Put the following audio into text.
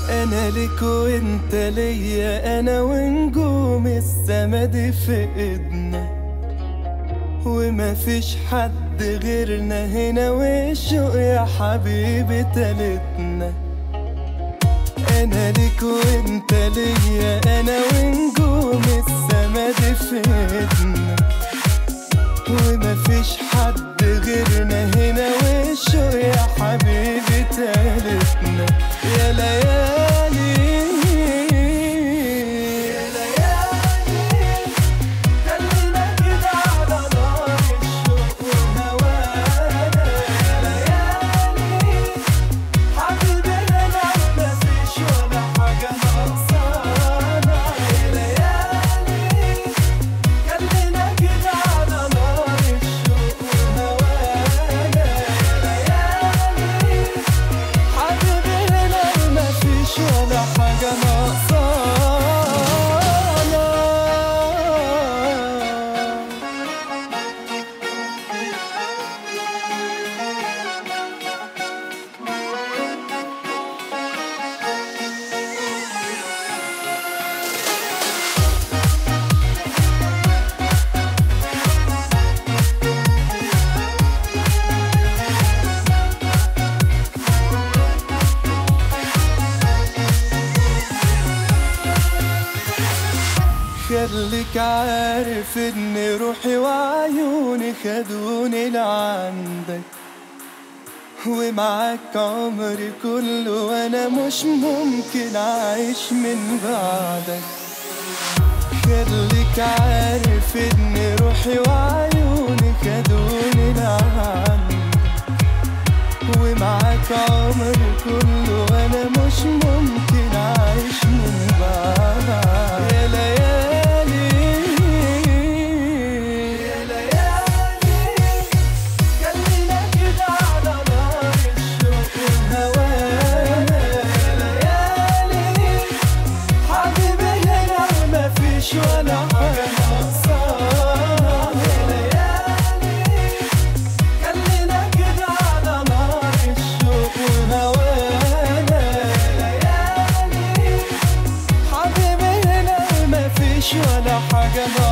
انا ليك وانت ليا انا ونجوم السما دي في ايدنا وما فيش حد غيرنا هنا والشوق يا حبيبي تالتنا انا ليك وانت ليا انا ونجوم السما دي في ايدنا وما فيش حد غيرنا هنا والشوق يا حبيبي تالتنا يا ليالي يا ليالي خلينا كده على نار الشوق وهوانا يا ليالي حبيبي انا مفيش ولا حاجة ناقصانا يا ليالي خلينا كده على نار الشوق وهوانا يا ليالي حبيبي هنا مفيش ولا حاجة ناقصانا خليك عارف ان روحي وعيوني خدوني لعندك ومعاك عمري كله وانا مش ممكن اعيش من بعدك خليك عارف ان روحي وعيوني خدوني لعندك ومعاك عمري كله وانا مش ممكن اعيش من بعدك يا ليالي يا ليالي خلينا كده على نار الشوق وهوانا يا ليالي حبيبي هنا مفيش ولا حاجة ناقصانا يا ليالي خلينا كده على نار الشوق وهوانا يا ليالي حبيبي هنا مفيش ولا حاجة ناقصانا